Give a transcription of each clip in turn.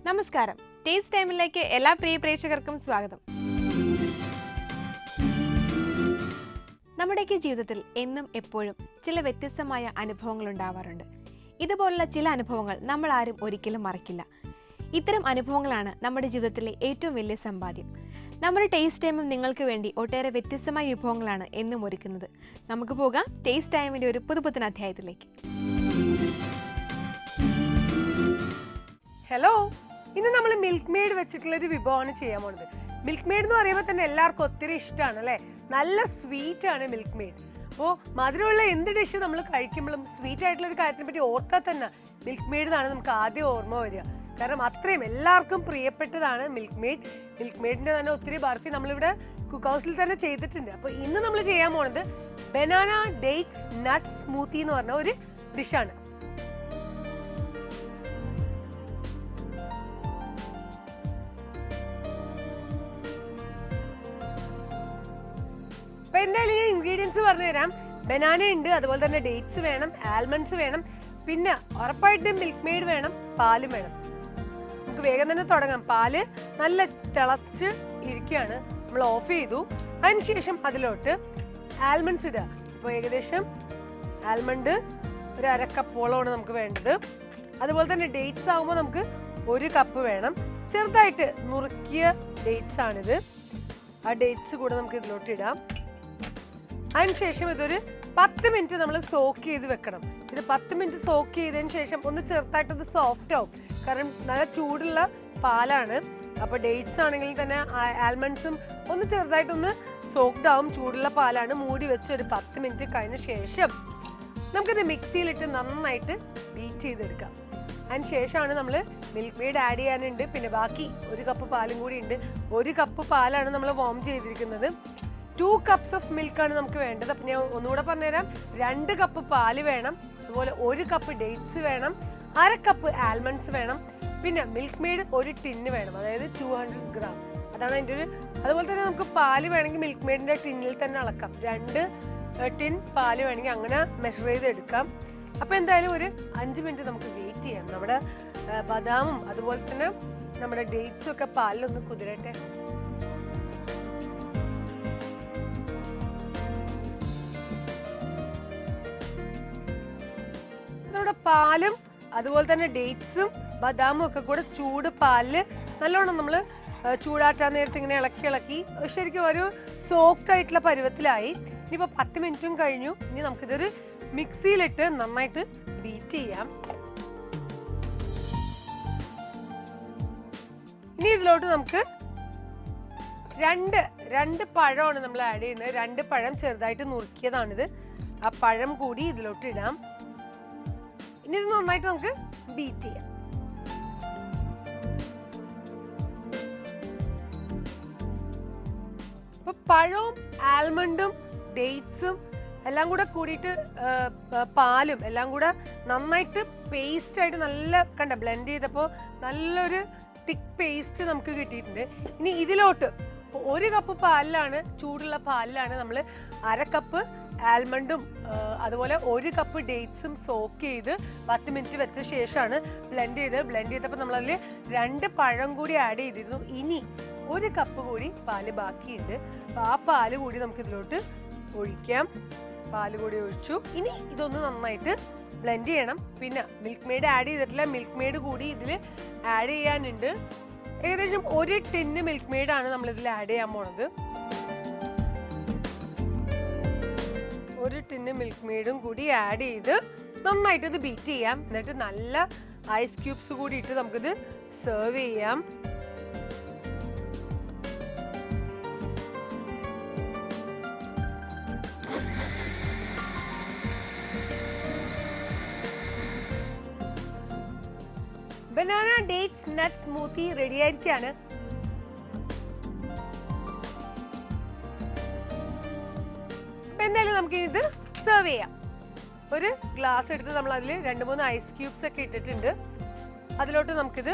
നമസ്കാരം ടേസ്റ്റ് ടൈമിലേക്ക് എല്ലാ പ്രിയ പ്രേക്ഷകർക്കും സ്വാഗതം നമ്മുടെയൊക്കെ ജീവിതത്തിൽ എന്നും എപ്പോഴും ചില വ്യത്യസ്തമായ അനുഭവങ്ങൾ ഉണ്ടാവാറുണ്ട് ഇതുപോലുള്ള ചില അനുഭവങ്ങൾ നമ്മൾ ആരും ഒരിക്കലും മറക്കില്ല ഇത്തരം അനുഭവങ്ങളാണ് നമ്മുടെ ജീവിതത്തിലെ ഏറ്റവും വലിയ സമ്പാദ്യം നമ്മുടെ ടേസ്റ്റ് ടൈമും നിങ്ങൾക്ക് വേണ്ടി ഒട്ടേറെ വ്യത്യസ്തമായ വിഭവങ്ങളാണ് എന്നും ഒരുക്കുന്നത് നമുക്ക് പോകാം ടേസ്റ്റ് ടൈമിന്റെ ഒരു പുതുപുത്തൻ അധ്യായത്തിലേക്ക് ഹലോ ഇന്ന് നമ്മൾ മിൽക്ക് മെയ്ഡ് വെച്ചിട്ടുള്ള ഒരു വിഭവമാണ് ചെയ്യാൻ പോണത് മിൽക്ക് മെയ്ഡ് എന്ന് പറയുമ്പോൾ തന്നെ എല്ലാവർക്കും ഒത്തിരി ഇഷ്ടമാണ് അല്ലേ നല്ല സ്വീറ്റ് ആണ് മിൽക്ക് മെയ്ഡ് അപ്പോൾ മധുരമുള്ള എന്ത് ഡിഷ് നമ്മൾ കഴിക്കുമ്പോഴും സ്വീറ്റ് ആയിട്ടുള്ള ഒരു കാര്യത്തിനെ പറ്റി ഓർത്താൽ തന്നെ മിൽക്ക് മെയ്ഡ് എന്നാണ് നമുക്ക് ആദ്യം ഓർമ്മ വരിക കാരണം അത്രയും എല്ലാവർക്കും പ്രിയപ്പെട്ടതാണ് മിൽക്ക് മെയ്ഡ് മിൽക്ക് മെയ്ഡിന്റെ തന്നെ ഒത്തിരി ബർഫി നമ്മളിവിടെ കുക്ക് ഹൗസിൽ തന്നെ ചെയ്തിട്ടുണ്ട് അപ്പോൾ ഇന്ന് നമ്മൾ ചെയ്യാൻ പോണത് ബനാന ഡേറ്റ്സ് നട്ട്സ് സ്മൂത്തി എന്ന് പറഞ്ഞ ഒരു ഡിഷാണ് അപ്പൊ എന്തായാലും ഞാൻ ഇൻഗ്രീഡിയൻസ് പറഞ്ഞുതരാം ബനാന ഉണ്ട് അതുപോലെ തന്നെ ഡേറ്റ്സ് വേണം ആൽമണ്ട്സ് വേണം പിന്നെ ഉറപ്പായിട്ടും മിൽക്ക് മെയ്ഡ് വേണം പാലും വേണം നമുക്ക് വേഗം തന്നെ തുടങ്ങാം പാല് നല്ല തിളച്ച് ഇരിക്കുകയാണ് നമ്മൾ ഓഫ് ചെയ്തു അതിനുശേഷം അതിലോട്ട് ആൽമണ്ട്സ് ഇടുക അപ്പോൾ ഏകദേശം ആൽമണ്ട് ഒരു അര കപ്പോളമാണ് നമുക്ക് വേണ്ടത് അതുപോലെ തന്നെ ഡേറ്റ്സ് ആകുമ്പോൾ നമുക്ക് ഒരു കപ്പ് വേണം ചെറുതായിട്ട് നുറുക്കിയ ഡേറ്റ്സ് ആണിത് ആ ഡേറ്റ്സ് കൂടെ നമുക്ക് ഇതിലോട്ട് ഇടാം അതിനുശേഷം ഇതൊരു പത്ത് മിനിറ്റ് നമ്മൾ സോക്ക് ചെയ്ത് വെക്കണം ഇത് പത്ത് മിനിറ്റ് സോക്ക് ചെയ്തതിന് ശേഷം ഒന്ന് ചെറുതായിട്ടൊന്ന് സോഫ്റ്റ് ആവും കാരണം നല്ല ചൂടുള്ള പാലാണ് അപ്പോൾ ഡേറ്റ്സ് ആണെങ്കിൽ തന്നെ ആൽമണ്ട്സും ഒന്ന് ചെറുതായിട്ടൊന്ന് സോക്ഡ് ആവും ചൂടുള്ള പാലാണ് മൂടി വെച്ച് ഒരു പത്ത് മിനിറ്റ് കഴിഞ്ഞ ശേഷം നമുക്കിത് മിക്സിയിലിട്ട് നന്നായിട്ട് ബീറ്റ് ചെയ്തെടുക്കാം അതിന് ശേഷമാണ് നമ്മൾ മിൽക്ക് മെയ്ഡ് ആഡ് ചെയ്യാനുണ്ട് പിന്നെ ബാക്കി ഒരു കപ്പ് പാലും കൂടി ഉണ്ട് ഒരു കപ്പ് പാലാണ് നമ്മൾ വോം ചെയ്തിരിക്കുന്നത് ടു കപ്സ് ഓഫ് മിൽക്കാണ് നമുക്ക് വേണ്ടത് അപ്പം ഞാൻ ഒന്നുകൂടെ പറഞ്ഞുതരാം രണ്ട് കപ്പ് പാല് വേണം അതുപോലെ ഒരു കപ്പ് ഡേറ്റ്സ് വേണം അര കപ്പ് ആൽമണ്ട്സ് വേണം പിന്നെ മിൽക്ക് മെയ്ഡ് ഒരു ടിന്ന് വേണം അതായത് ടു ഹൺഡ്രഡ് ഗ്രാം അതാണ് അതിൻ്റെ ഒരു അതുപോലെ തന്നെ നമുക്ക് പാല് വേണമെങ്കിൽ മിൽക്ക് മെയ്ഡിൻ്റെ ടിന്നിൽ തന്നെ അളക്കാം രണ്ട് ടിൻ പാല് വേണമെങ്കിൽ അങ്ങനെ മെഷർ ചെയ്ത് എടുക്കാം അപ്പോൾ എന്തായാലും ഒരു അഞ്ച് മിനിറ്റ് നമുക്ക് വെയിറ്റ് ചെയ്യാം നമ്മുടെ ആ, ബദാമും അതുപോലെ തന്നെ നമ്മുടെ ഡേറ്റ്സും ഒക്കെ പാലിലൊന്ന് കുതിരട്ടെ നമ്മുടെ പാലും അതുപോലെ തന്നെ ഡേറ്റ്സും ബദാമും ഒക്കെ കൂടെ ചൂട് പാലില് നല്ലോണം നമ്മൾ ചൂടാറ്റാൻ നേരത്ത് ഇങ്ങനെ ഇളക്കി ഇളക്കി ശരിക്കും ഒരു സോഫ്റ്റ് ആയിട്ടുള്ള പരുവത്തിലായി ഇനിയിപ്പോൾ പത്ത് മിനിറ്റും കഴിഞ്ഞു ഇനി നമുക്കിതൊരു മിക്സിയിലിട്ട് നന്നായിട്ട് ബീറ്റ് ചെയ്യാം ഇനി ഇതിലോട്ട് നമുക്ക് രണ്ട് രണ്ട് പഴമാണ് നമ്മൾ ആഡ് ചെയ്യുന്നത് രണ്ട് പഴം ചെറുതായിട്ട് നുറുക്കിയതാണിത് ആ പഴം കൂടി ഇതിലോട്ട് ഇടാം ഇനി ഇത് നന്നായിട്ട് നമുക്ക് ബീറ്റ് ചെയ്യാം അപ്പൊ പഴവും ആൽമണ്ടും ഡേറ്റ്സും എല്ലാം കൂടെ കൂടിയിട്ട് ആ, പ- പാലും എല്ലാം കൂടെ നന്നായിട്ട് പേസ്റ്റ് ആയിട്ട് നല്ല കണ്ട ബ്ലെൻഡ് ചെയ്തപ്പോൾ നല്ലൊരു തിക്ക് പേസ്റ്റ് നമുക്ക് കിട്ടിയിട്ടുണ്ട് ഇനി ഇതിലോട്ട് ഇപ്പൊ ഒരു കപ്പ് പാലിലാണ് ചൂടുള്ള പാലിലാണ് നമ്മൾ അര കപ്പ് ആൽമണ്ടും ആ, അതുപോലെ ഒരു കപ്പ് ഡേറ്റ്സും സോക്ക് ചെയ്ത് പത്ത് മിനിറ്റ് വെച്ച ശേഷമാണ് ബ്ലെൻഡ് ചെയ്ത് ബ്ലെൻഡ് ചെയ്തപ്പോൾ നമ്മളതിൽ രണ്ട് പഴം കൂടി ആഡ് ചെയ്തിരുന്നു ഇനി ഒരു കപ്പ് കൂടി പാല് ബാക്കിയുണ്ട് അപ്പോൾ ആ പാല് കൂടി നമുക്ക് ഇതിലോട്ട് ഒഴിക്കാം പാല് കൂടി ഒഴിച്ചു ഇനി ഇതൊന്ന് നന്നായിട്ട് ബ്ലെൻഡ് ചെയ്യണം പിന്നെ മിൽക്ക് മെയ്ഡ് ആഡ് ചെയ്തിട്ടില്ല മിൽക്ക് മെയ്ഡ് കൂടി ഇതിൽ ആഡ് ചെയ്യാനുണ്ട് ഏകദേശം ഒരു ടിന്ന് മിൽക്ക് മെയ്ഡ് ആണ് നമ്മൾ ഇതിൽ ആഡ് ചെയ്യാൻ പോണത് ഒരു ടിന്ന് മിൽക്ക് മെയ്ഡും കൂടി ആഡ് ചെയ്ത് നന്നായിട്ട് ഇത് ബീറ്റ് ചെയ്യാം എന്നിട്ട് നല്ല ഐസ് ക്യൂബ്സ് കൂടി ഇട്ട് നമുക്കിത് സെർവ് ചെയ്യാം banana dates nut smoothie ready ആയിരിക്കാണ് അപ്പൊ എന്തായാലും നമുക്ക് ഇത് സെർവ് ചെയ്യാം ഒരു ഗ്ലാസ് എടുത്ത് നമ്മൾ അതിൽ രണ്ട് മൂന്ന് ഐസ് ക്യൂബ്സ് ഒക്കെ ഇട്ടിട്ടുണ്ട് അതിലോട്ട് നമുക്കിത്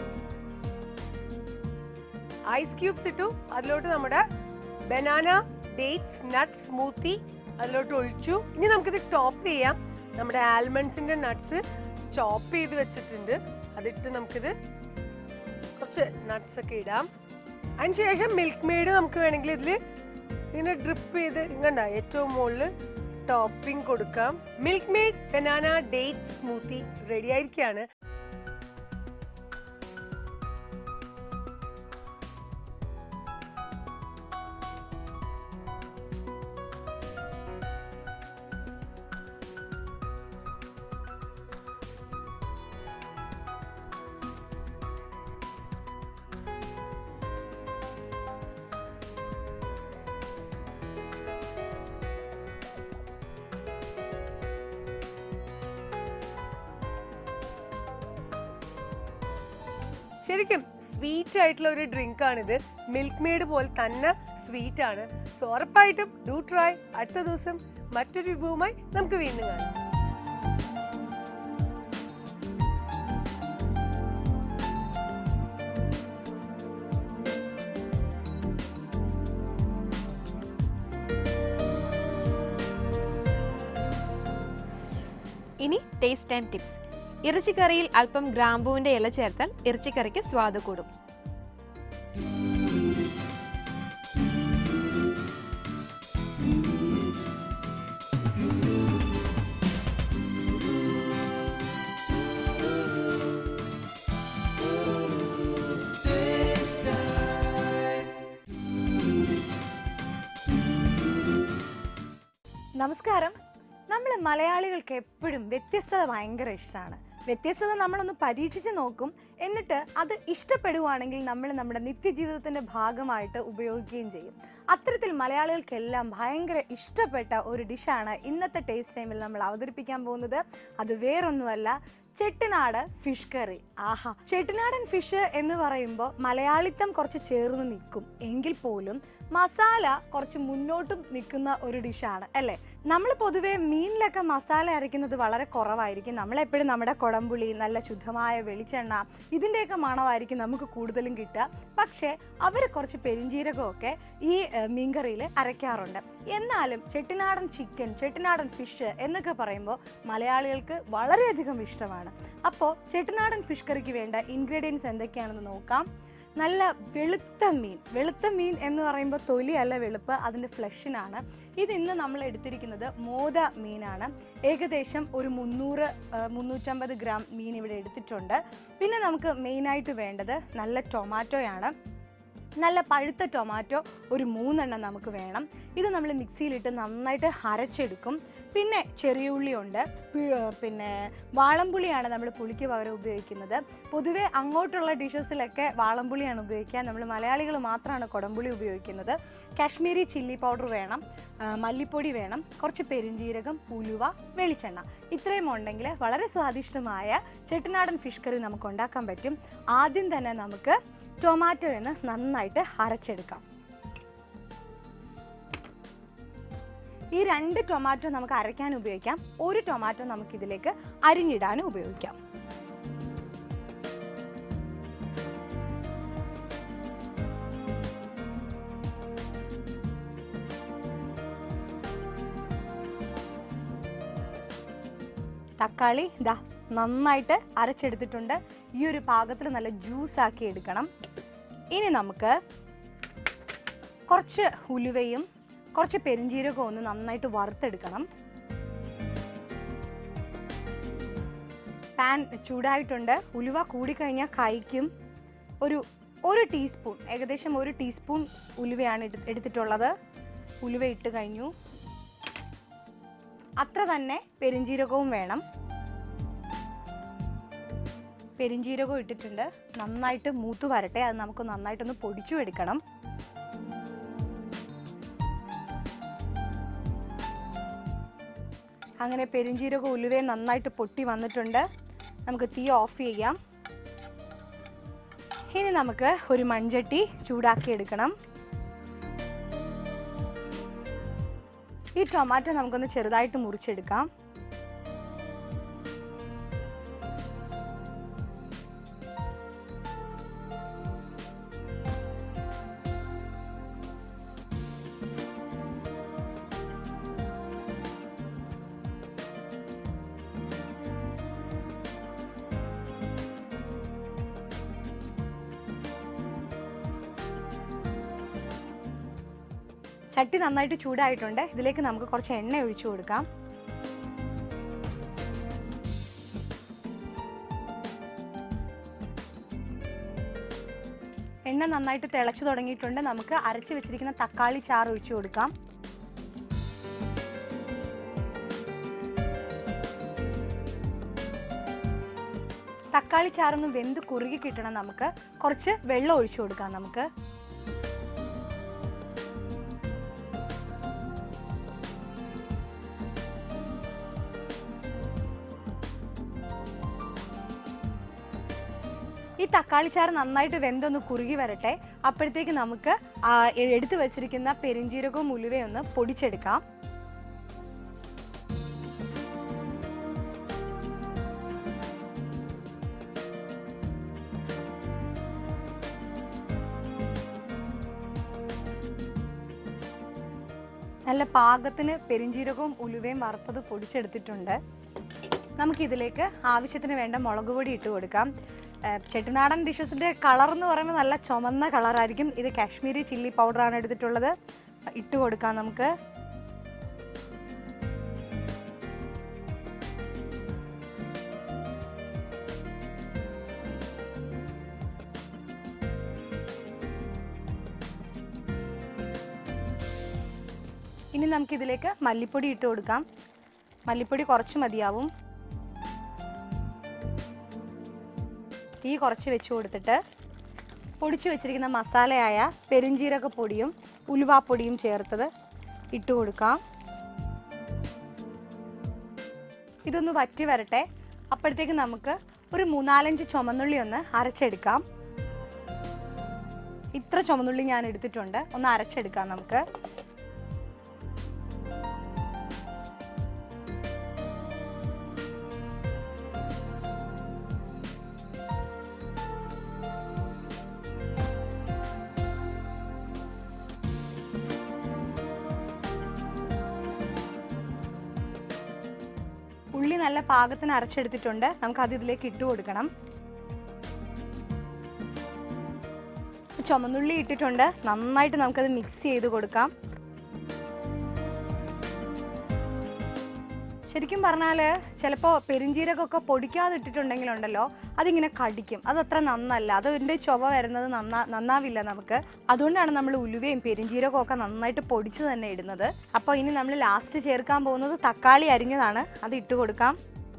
ഐസ് ക്യൂബ്സ് ഇട്ടു അതിലോട്ട് നമ്മുടെ ബനാന ഡേറ്റ്സ് നട്ട്സ് സ്മൂത്തി അതിലോട്ട് ഒഴിച്ചു ഇനി നമുക്കിത് ടോപ്പ് ചെയ്യാം നമ്മുടെ ആൽമണ്ട്സിന്റെ നട്ട്സ് ചോപ്പ് ചെയ്ത് വെച്ചിട്ടുണ്ട് അതിട്ട് നമുക്കിത് കുറച്ച് നട്ട്സ് ഒക്കെ ഇടാം അതിനുശേഷം മിൽക്ക് മെയ്ഡ് നമുക്ക് വേണമെങ്കിൽ ഇതിൽ ഇങ്ങനെ ഡ്രിപ്പ് ചെയ്ത് ഇങ്ങണ്ട ഏറ്റവും മുകളിൽ ടോപ്പിംഗ് കൊടുക്കാം Milkmaid banana date smoothie ready ആയിരിക്കുകയാണ് ശരിക്കും സ്വീറ്റ് ആയിട്ടുള്ള ഒരു ഡ്രിങ്ക് ആണിത് മിൽക്ക് മെയ്ഡ് പോലെ തന്നെ സ്വീറ്റ് ആണ് സോ ഉറപ്പായിട്ടും ഡു ട്രൈ അടുത്ത ദിവസം മറ്റൊരു വിഭവമായി നമുക്ക് വീണ്ടും കാണാം ഇനി ടേസ്റ്റ് ടൈം ടിപ്സ് ഇറച്ചിക്കറിയിൽ അല്പം ഗ്രാമ്പൂവിന്റെ ഇല ചേർത്താൽ ഇറച്ചിക്കറിക്ക് സ്വാദ് കൂടും നമസ്കാരം നമ്മൾ മലയാളികൾക്ക് എപ്പോഴും വ്യത്യസ്തത ഭയങ്കര ഇഷ്ടമാണ് വ്യത്യസ്തത നമ്മളൊന്ന് പരീക്ഷിച്ച് നോക്കും എന്നിട്ട് അത് ഇഷ്ടപ്പെടുവാണെങ്കിൽ നമ്മൾ നമ്മുടെ നിത്യജീവിതത്തിന്റെ ഭാഗമായിട്ട് ഉപയോഗിക്കുകയും ചെയ്യും അത്തരത്തിൽ മലയാളികൾക്കെല്ലാം ഭയങ്കര ഇഷ്ടപ്പെട്ട ഒരു ഡിഷാണ് ഇന്നത്തെ ടേസ്റ്റ് ടൈമിൽ നമ്മൾ അവതരിപ്പിക്കാൻ പോകുന്നത് അത് വേറൊന്നുമല്ല ചെട്ടിനാട് ഫിഷ് കറി ആഹാ ചെട്ടിനാടൻ ഫിഷ് എന്ന് പറയുമ്പോൾ മലയാളിത്തം കുറച്ച് ചേർന്ന് നിൽക്കും എങ്കിൽ പോലും മസാല കുറച്ച് മുന്നോട്ടും നിൽക്കുന്ന ഒരു ഡിഷാണ് അല്ലേ നമ്മൾ പൊതുവേ മീനിലൊക്കെ മസാല അരയ്ക്കുന്നത് വളരെ കുറവായിരിക്കും നമ്മളെപ്പോഴും നമ്മുടെ കുടംപുളി നല്ല ശുദ്ധമായ വെളിച്ചെണ്ണ ഇതിൻ്റെയൊക്കെ മണമായിരിക്കും നമുക്ക് കൂടുതലും കിട്ടുക പക്ഷേ അവർ കുറച്ച് പെരിഞ്ജീരകമൊക്കെ ഈ ഏഹ്, മീൻകറിയിൽ അരയ്ക്കാറുണ്ട് എന്നാലും ചെട്ടിനാടൻ ചിക്കൻ ചെട്ടിനാടൻ ഫിഷ് എന്നൊക്കെ പറയുമ്പോൾ മലയാളികൾക്ക് വളരെയധികം ഇഷ്ടമാണ് അപ്പോൾ ചെട്ടിനാടൻ ഫിഷ് കറിക്ക് വേണ്ട ഇൻഗ്രീഡിയൻസ് എന്തൊക്കെയാണെന്ന് നോക്കാം നല്ല വെളുത്ത മീൻ വെളുത്ത മീൻ എന്ന് പറയുമ്പോൾ തൊലിയല്ല വെളുപ്പ് അതിൻ്റെ ഫ്ലഷിനാണ് ഇത് ഇന്ന് നമ്മൾ എടുത്തിരിക്കുന്നത് മോത മീനാണ് ഏകദേശം ഒരു മുന്നൂറ് ആ, മുന്നൂറ്റമ്പത് ഗ്രാം മീൻ ഇവിടെ എടുത്തിട്ടുണ്ട് പിന്നെ നമുക്ക് മെയിനായിട്ട് വേണ്ടത് നല്ല ടൊമാറ്റോയാണ് നല്ല പഴുത്ത ടൊമാറ്റോ ഒരു മൂന്നെണ്ണം നമുക്ക് വേണം ഇത് നമ്മൾ മിക്സിയിലിട്ട് നന്നായിട്ട് അരച്ചെടുക്കും പിന്നെ ചെറിയ ഉള്ളിയുണ്ട് പി- പിന്നെ വാളംപുളിയാണ് നമ്മൾ പുളിക്ക് പകരം ഉപയോഗിക്കുന്നത് പൊതുവേ അങ്ങോട്ടുള്ള ഡിഷസിലൊക്കെ വാളംപുളിയാണ് ഉപയോഗിക്കുക നമ്മൾ മലയാളികൾ മാത്രമാണ് കുടംപുളി ഉപയോഗിക്കുന്നത് കാശ്മീരി ചില്ലി പൗഡർ വേണം ആ, മല്ലിപ്പൊടി വേണം കുറച്ച് പെരിഞ്ജീരകം ഉലുവ വെളിച്ചെണ്ണ ഇത്രയും ഉണ്ടെങ്കിൽ വളരെ സ്വാദിഷ്ടമായ ചെട്ടിനാടൻ ഫിഷ് കറി നമുക്ക് ഉണ്ടാക്കാൻ പറ്റും ആദ്യം തന്നെ നമുക്ക് ടൊമാറ്റോ എന്ന് നന്നായിട്ട് അരച്ചെടുക്കാം ഈ രണ്ട് ടൊമാറ്റോ നമുക്ക് അരയ്ക്കാൻ ഉപയോഗിക്കാം ഒരു ടൊമാറ്റോ നമുക്ക് ഇതിലേക്ക് അരിഞ്ഞിടാനും ഉപയോഗിക്കാം തക്കാളി ഇതാ നന്നായിട്ട് അരച്ചെടുത്തിട്ടുണ്ട് ഈ ഒരു പാകത്തിൽ നല്ല ജ്യൂസ് ആക്കി എടുക്കണം ഇനി നമുക്ക് കുറച്ച് ഉലുവയും കുറച്ച് പെരിഞ്ജീരകവും ഒന്ന് നന്നായിട്ട് വറുത്തെടുക്കണം പാൻ ചൂടായിട്ടുണ്ട് ഉലുവ കൂടിക്കഴിഞ്ഞാൽ കൈക്കും ഒരു ഒരു ടീസ്പൂൺ ഏകദേശം ഒരു ടീസ്പൂൺ ഉലുവയാണ് എടു- എടുത്തിട്ടുള്ളത് ഉലുവ ഇട്ട് കഴിഞ്ഞു അത്ര തന്നെ പെരിഞ്ജീരകവും വേണം പെരിഞ്ജീരകവും ഇട്ടിട്ടുണ്ട് നന്നായിട്ട് മൂത്ത് വരട്ടെ അത് നമുക്ക് നന്നായിട്ടൊന്ന് പൊടിച്ചു എടുക്കണം അങ്ങനെ പെരിഞ്ജീരകം ഉലുവയും നന്നായിട്ട് പൊട്ടി വന്നിട്ടുണ്ട് നമുക്ക് തീ ഓഫ് ചെയ്യാം ഇനി നമുക്ക് ഒരു മൺചട്ടി ചൂടാക്കി എടുക്കണം ഈ ടൊമാറ്റോ നമുക്കൊന്ന് ചെറുതായിട്ട് മുറിച്ചെടുക്കാം ചട്ടി നന്നായിട്ട് ചൂടായിട്ടുണ്ട് ഇതിലേക്ക് നമുക്ക് കുറച്ച് എണ്ണ ഒഴിച്ചു കൊടുക്കാം എണ്ണ നന്നായിട്ട് തിളച്ചു തുടങ്ങിയിട്ടുണ്ട് നമുക്ക് അരച്ച് വെച്ചിരിക്കുന്ന തക്കാളി ചാറ് ഒഴിച്ചു കൊടുക്കാം തക്കാളി ചാറൊന്ന് വെന്ത് കുറുകി കിട്ടണം നമുക്ക് കുറച്ച് വെള്ളം ഒഴിച്ചു കൊടുക്കാം നമുക്ക് ഈ തക്കാളി ചാറ് നന്നായിട്ട് വെന്തൊന്ന് കുറുകി വരട്ടെ അപ്പോഴത്തേക്ക് നമുക്ക് ആ എ- എടുത്തു വെച്ചിരിക്കുന്ന പെരിഞ്ചീരകവും ഉലുവയും ഒന്ന് പൊടിച്ചെടുക്കാം നല്ല പാകത്തിന് പെരിഞ്ചീരകവും ഉലുവയും വറുത്തത് പൊടിച്ചെടുത്തിട്ടുണ്ട് നമുക്കിതിലേക്ക് ആവശ്യത്തിന് വേണ്ട മുളക് പൊടി ഇട്ട് കൊടുക്കാം ഏഹ് ചെട്ടിനാടൻ ഡിഷസിൻ്റെ കളർ എന്ന് പറയുമ്പോൾ നല്ല ചുമന്ന കളറായിരിക്കും ഇത് കാശ്മീരി ചില്ലി പൗഡറാണ് എടുത്തിട്ടുള്ളത് ഇട്ട് കൊടുക്കാം നമുക്ക് ഇനി നമുക്കിതിലേക്ക് മല്ലിപ്പൊടി ഇട്ട് കൊടുക്കാം മല്ലിപ്പൊടി കുറച്ച് മതിയാവും തീ കുറച്ച് വെച്ച് കൊടുത്തിട്ട് പൊടിച്ചു വെച്ചിരിക്കുന്ന മസാലയായ പെരുംജീരക പൊടിയും ഉലുവാപ്പൊടിയും ചേർത്തത് ഇട്ട് കൊടുക്കാം ഇതൊന്ന് വറ്റി വരട്ടെ അപ്പോഴത്തേക്ക് നമുക്ക് ഒരു മൂന്നാലഞ്ച് ചുമന്നുള്ളി ഒന്ന് അരച്ചെടുക്കാം ഇത്ര ചുമന്നുള്ളി ഞാൻ എടുത്തിട്ടുണ്ട് ഒന്ന് അരച്ചെടുക്കാം നമുക്ക് ഉള്ളി നല്ല പാകത്തിന് അരച്ചെടുത്തിട്ടുണ്ട് നമുക്ക് അത് ഇതിലേക്ക് ഇട്ട് കൊടുക്കണം ചുമന്നുള്ളി ഇട്ടിട്ടുണ്ട് നന്നായിട്ട് നമുക്കത് മിക്സ് ചെയ്ത് കൊടുക്കാം ശരിക്കും പറഞ്ഞാൽ ചിലപ്പോൾ പെരിഞ്ചീരകമൊക്കെ പൊടിക്കാതെ ഇട്ടിട്ടുണ്ടെങ്കിലുണ്ടല്ലോ അതിങ്ങനെ കടിക്കും അതത്ര നന്നല്ല അതിൻ്റെ ചുവ വരുന്നത് നന്നാ നന്നാവില്ല നമുക്ക് അതുകൊണ്ടാണ് നമ്മൾ ഉലുവയും പെരിഞ്ചീരകവും ഒക്കെ നന്നായിട്ട് പൊടിച്ച് തന്നെ ഇടുന്നത് അപ്പോൾ ഇനി നമ്മൾ ലാസ്റ്റ് ചേർക്കാൻ പോകുന്നത് തക്കാളി അരിഞ്ഞതാണ് അത് ഇട്ട് കൊടുക്കാം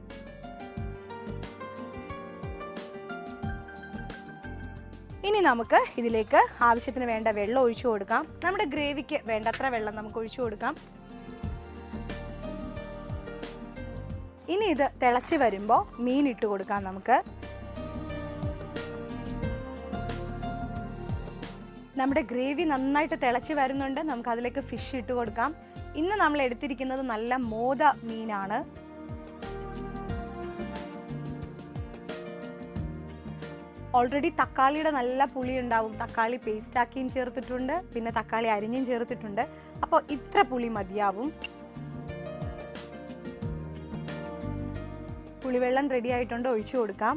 ഇനി നമുക്ക് ഇതിലേക്ക് ആവശ്യത്തിന് വേണ്ട വെള്ളം ഒഴിച്ചു കൊടുക്കാം നമ്മുടെ ഗ്രേവിക്ക് വേണ്ടത്ര വെള്ളം നമുക്ക് ഒഴിച്ചു കൊടുക്കാം ഇനി ഇത് തിളച്ച് വരുമ്പോൾ മീൻ ഇട്ട് കൊടുക്കാം നമുക്ക് നമ്മുടെ ഗ്രേവി നന്നായിട്ട് തിളച്ച് വരുന്നുണ്ട് നമുക്ക് അതിലേക്ക് ഫിഷ് ഇട്ട് കൊടുക്കാം ഇന്ന് നമ്മൾ എടുത്തിരിക്കുന്നത് നല്ല മോത മീനാണ് ഓൾറെഡി തക്കാളിയുടെ നല്ല പുളി ഉണ്ടാവും തക്കാളി പേസ്റ്റ് ആക്കിയും ചേർത്തിട്ടുണ്ട് പിന്നെ തക്കാളി അരിഞ്ഞും ചേർത്തിട്ടുണ്ട് അപ്പോൾ ഇത്ര പുളി മതിയാവും പുളിവെള്ളം റെഡി ആയിട്ടുണ്ട് ഒഴിച്ചു കൊടുക്കാം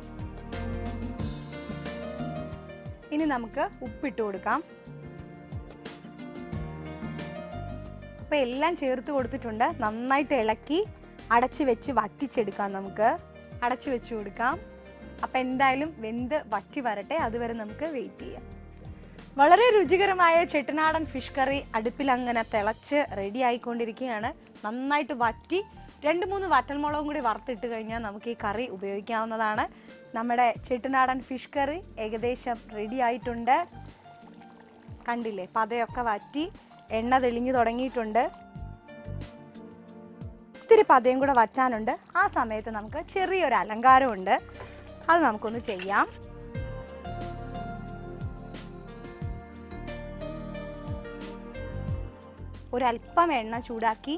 ഇനി നമുക്ക് ഉപ്പിട്ട് കൊടുക്കാം അപ്പോൾ എല്ലാം ചേർത്ത് കൊടുത്തിട്ടുണ്ട് നന്നായിട്ട് ഇളക്കി അടച്ച് വെച്ച് വറ്റിച്ചെടുക്കാം നമുക്ക് അടച്ച് വെച്ച് കൊടുക്കാം അപ്പം എന്തായാലും വെന്ത് വറ്റി വരട്ടെ അതുവരെ നമുക്ക് വെയിറ്റ് ചെയ്യാം വളരെ രുചികരമായ ചെട്ടിനാടൻ ഫിഷ് കറി അടുപ്പിൽ അങ്ങനെ തിളച്ച് റെഡി ആയിക്കൊണ്ടിരിക്കുകയാണ് നന്നായിട്ട് വറ്റി രണ്ട് മൂന്ന് വറ്റൽമുളകും കൂടി വറുത്തിട്ട് കഴിഞ്ഞാൽ നമുക്ക് ഈ കറി ഉപയോഗിക്കാവുന്നതാണ് നമ്മുടെ ചെട്ടിനാടൻ ഫിഷ് കറി ഏകദേശം റെഡി ആയിട്ടുണ്ട് കണ്ടില്ലേ പതയൊക്കെ വറ്റി എണ്ണ തെളിഞ്ഞു തുടങ്ങിയിട്ടുണ്ട് ഇത്തിരി പതയും കൂടെ വറ്റാനുണ്ട് ആ സമയത്ത് നമുക്ക് ചെറിയൊരു അലങ്കാരമുണ്ട് അത് നമുക്കൊന്ന് ചെയ്യാം ഒരല്പം എണ്ണ ചൂടാക്കി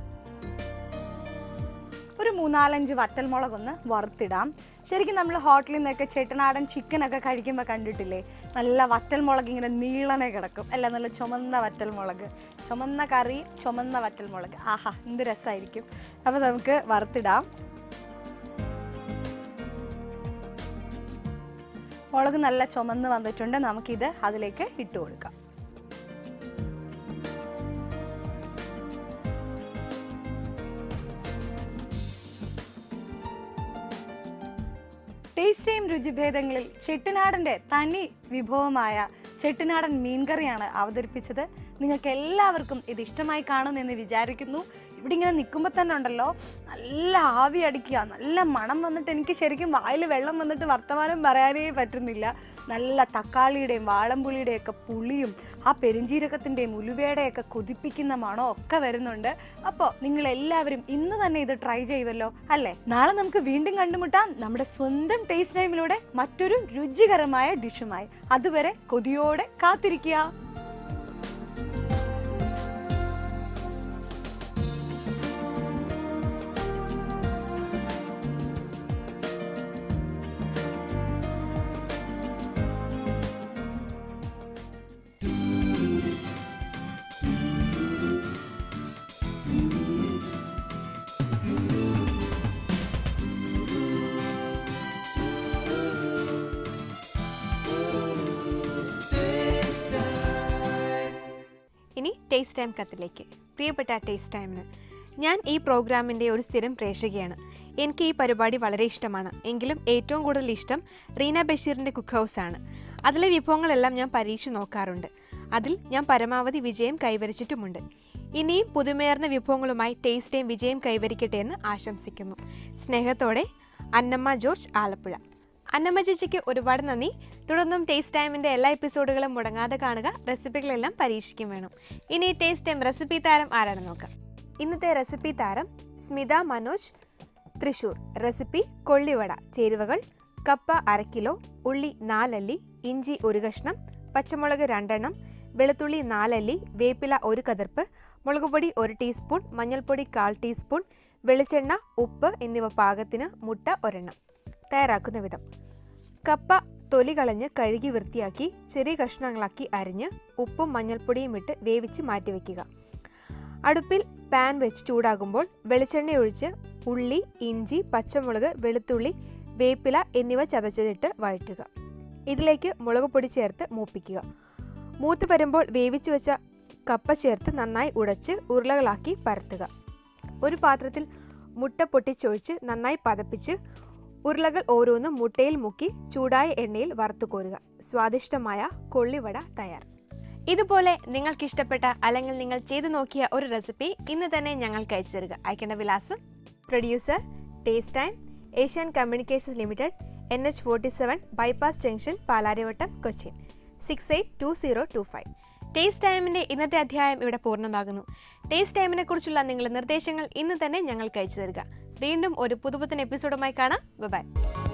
ഒരു മൂന്നാലഞ്ച് വറ്റൽമുളകൊന്ന് വറുത്തിടാം ശരിക്കും നമ്മൾ ഹോട്ടലിൽ നിന്നൊക്കെ ചെട്ടനാടൻ ചിക്കനൊക്കെ കഴിക്കുമ്പോൾ കണ്ടിട്ടില്ലേ നല്ല വറ്റൽമുളക് ഇങ്ങനെ നീളനെ കിടക്കും അല്ല നല്ല ചുമന്ന വറ്റൽമുളക് ചുമന്ന കറി ചുമന്ന വറ്റൽമുളക് ആഹാ എന്ത് രസമായിരിക്കും അപ്പോൾ നമുക്ക് വറുത്തിടാം മുളക് നല്ല ചുമന്ന് വന്നിട്ടുണ്ട് നമുക്കിത് അതിലേക്ക് ഇട്ട് കൊടുക്കാം ടേസ്റ്റ് ടൈം രുചിഭേദങ്ങളിൽ ചെട്ടിനാടൻ്റെ തനി വിഭവമായ ചെട്ടിനാടൻ മീൻകറിയാണ് അവതരിപ്പിച്ചത് നിങ്ങൾക്ക് എല്ലാവർക്കും ഇത് ഇഷ്ടമായി കാണുമെന്ന് വിചാരിക്കുന്നു ഇവിടെ ഇങ്ങനെ നിൽക്കുമ്പോൾ തന്നെ ഉണ്ടല്ലോ നല്ല ആവി അടിക്കുക നല്ല മണം വന്നിട്ട് എനിക്ക് ശരിക്കും വായിൽ വെള്ളം വന്നിട്ട് വർത്തമാനം പറയാനേ പറ്റുന്നില്ല നല്ല തക്കാളിയുടെയും വാളംപുളിയുടെയും ഒക്കെ പുളിയും ആ പെരുംജീരകത്തിൻ്റെയും ഉലുവയുടെയൊക്കെ കൊതിപ്പിക്കുന്ന മണം ഒക്കെ വരുന്നുണ്ട് അപ്പോൾ നിങ്ങൾ എല്ലാവരും ഇന്ന് തന്നെ ഇത് ട്രൈ ചെയ്യുമല്ലോ അല്ലേ നാളെ നമുക്ക് വീണ്ടും കണ്ടുമുട്ടാം നമ്മുടെ സ്വന്തം ടേസ്റ്റ് ടൈമിലൂടെ മറ്റൊരു രുചികരമായ ഡിഷുമായി അതുവരെ കൊതിയോടെ കാത്തിരിക്കുക ഇനി ടേസ്റ്റ് ടൈം കത്തിലേക്ക് പ്രിയപ്പെട്ട ടേസ്റ്റ് ടൈമിന് ഞാൻ ഈ പ്രോഗ്രാമിൻ്റെ ഒരു സ്ഥിരം പ്രേക്ഷകയാണ് എനിക്ക് ഈ പരിപാടി വളരെ ഇഷ്ടമാണ് എങ്കിലും ഏറ്റവും കൂടുതൽ ഇഷ്ടം റീന ബഷീറിൻ്റെ കുക്ക് ഹൗസ് ആണ് അതിലെ വിഭവങ്ങളെല്ലാം ഞാൻ പരീക്ഷിച്ച് നോക്കാറുണ്ട് അതിൽ ഞാൻ പരമാവധി വിജയം കൈവരിച്ചിട്ടുമുണ്ട് ഇനിയും പുതുമേർന്ന വിഭവങ്ങളുമായി ടേസ്റ്റ് ടൈം വിജയം കൈവരിക്കട്ടെ എന്ന് ആശംസിക്കുന്നു സ്നേഹത്തോടെ അന്നമ്മ ജോർജ് ആലപ്പുഴ അന്നമ്മ ചേച്ചിക്ക് ഒരുപാട് നന്ദി തുടർന്നും ടേസ്റ്റ് ടൈമിൻ്റെ എല്ലാ എപ്പിസോഡുകളും മുടങ്ങാതെ കാണുക റെസിപ്പികളെല്ലാം പരീക്ഷിക്കും വേണം ഇനി ടേസ്റ്റ് ടൈം റെസിപ്പി താരം ആരാണെന്ന് നോക്കാം ഇന്നത്തെ റെസിപ്പി താരം സ്മിത മനോജ് തൃശൂർ റെസിപ്പി കൊള്ളിവട ചേരുവകൾ കപ്പ അര കിലോ ഉള്ളി നാലല്ലി ഇഞ്ചി ഒരു കഷ്ണം പച്ചമുളക് രണ്ടെണ്ണം വെളുത്തുള്ളി നാലല്ലി വേപ്പില ഒരു കതിർപ്പ് മുളകുപൊടി ഒരു ടീസ്പൂൺ മഞ്ഞൾപ്പൊടി കാൽ ടീസ്പൂൺ വെളിച്ചെണ്ണ ഉപ്പ് എന്നിവ പാകത്തിന് മുട്ട ഒരെണ്ണം തയ്യാറാക്കുന്ന വിധം കപ്പ തൊലി കളഞ്ഞ് കഴുകി വൃത്തിയാക്കി ചെറിയ കഷ്ണങ്ങളാക്കി അരിഞ്ഞ് ഉപ്പും മഞ്ഞൾപ്പൊടിയും ഇട്ട് വേവിച്ച് മാറ്റിവെക്കുക അടുപ്പിൽ പാൻ വെച്ച് ചൂടാകുമ്പോൾ വെളിച്ചെണ്ണ ഒഴിച്ച് ഉള്ളി ഇഞ്ചി പച്ചമുളക് വെളുത്തുള്ളി വേപ്പില എന്നിവ ചതച്ചതിട്ട് വഴറ്റുക ഇതിലേക്ക് മുളക് പൊടി ചേർത്ത് മൂപ്പിക്കുക മൂത്ത് വരുമ്പോൾ വേവിച്ച് വെച്ച കപ്പ ചേർത്ത് നന്നായി ഉടച്ച് ഉരുളകളാക്കി പരത്തുക ഒരു പാത്രത്തിൽ മുട്ട പൊട്ടിച്ചൊഴിച്ച് നന്നായി പതപ്പിച്ച് ഉരുളകൾ ഓരോന്നും മുട്ടയിൽ മുക്കി ചൂടായ എണ്ണയിൽ വറുത്തു കോരുക സ്വാദിഷ്ടമായ കൊള്ളിവട തയ്യാർ ഇതുപോലെ നിങ്ങൾക്ക് ഇഷ്ടപ്പെട്ട അല്ലെങ്കിൽ നിങ്ങൾ ചെയ്തു നോക്കിയ ഒരു റെസിപ്പി ഇന്ന് തന്നെ ഞങ്ങൾക്ക് അയച്ചു തരിക അയക്കേണ്ട വിലാസം producer Taste Time Asian Communications Limited N H forty seven bypass junction Palarivattom Cochin six eight two zero two five Taste ടൈമിൻ്റെ ഇന്നത്തെ അധ്യായം ഇവിടെ പൂർണ്ണമാകുന്നു ടേസ്റ്റ് ടൈമിനെ കുറിച്ചുള്ള നിങ്ങളുടെ നിർദ്ദേശങ്ങൾ ഇന്ന് തന്നെ ഞങ്ങൾക്ക് അയച്ചു തരിക വീണ്ടും ഒരു പുതുപുത്തൻ എപ്പിസോഡുമായി കാണാം bye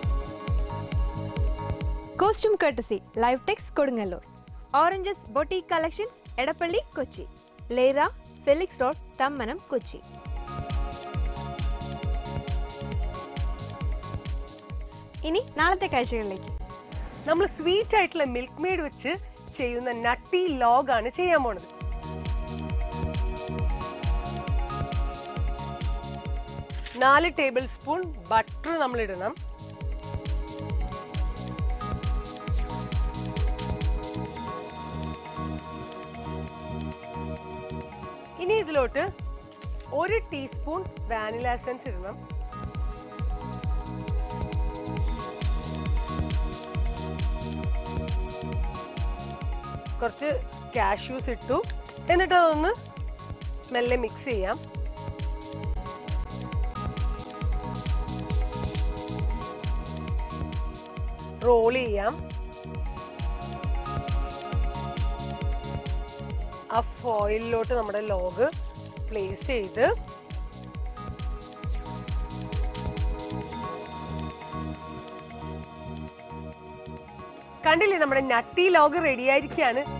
costume courtesy Live Tex Kodungallur Oranges boutique collections Edappally Kochi ലേറ ഫെലിക്സ് റോഡ് തമ്മനം കൊച്ചി ഇനി നാളത്തെ കാഴ്ചകളിലേക്ക് നമ്മൾ സ്വീറ്റ് ആയിട്ടുള്ള മിൽക്ക് മെയ്ഡ് വെച്ച് ചെയ്യുന്ന നട്ടി ലോഗാണ് ചെയ്യാൻ പോണത് നാല് ടേബിൾ സ്പൂൺ ബട്ടർ നമ്മൾ ഇടണം ഇനി ഇതിലോട്ട് ഒരു ടീസ്പൂൺ വാനില എസൻസ് ഇടണം കുറച്ച് കാഷ്യൂസ് ഇട്ടു എന്നിട്ട് അതൊന്ന് മെല്ലെ മിക്സ് ചെയ്യാം റോൾ ചെയ്യാം ആ ഫോയിലിലോട്ട് നമ്മുടെ ലോഗ് പ്ലേസ് ചെയ്ത് കണ്ടില്ലേ നമ്മുടെ നട്ടി ലോഗ് റെഡി ആയിരിക്കുകയാണ്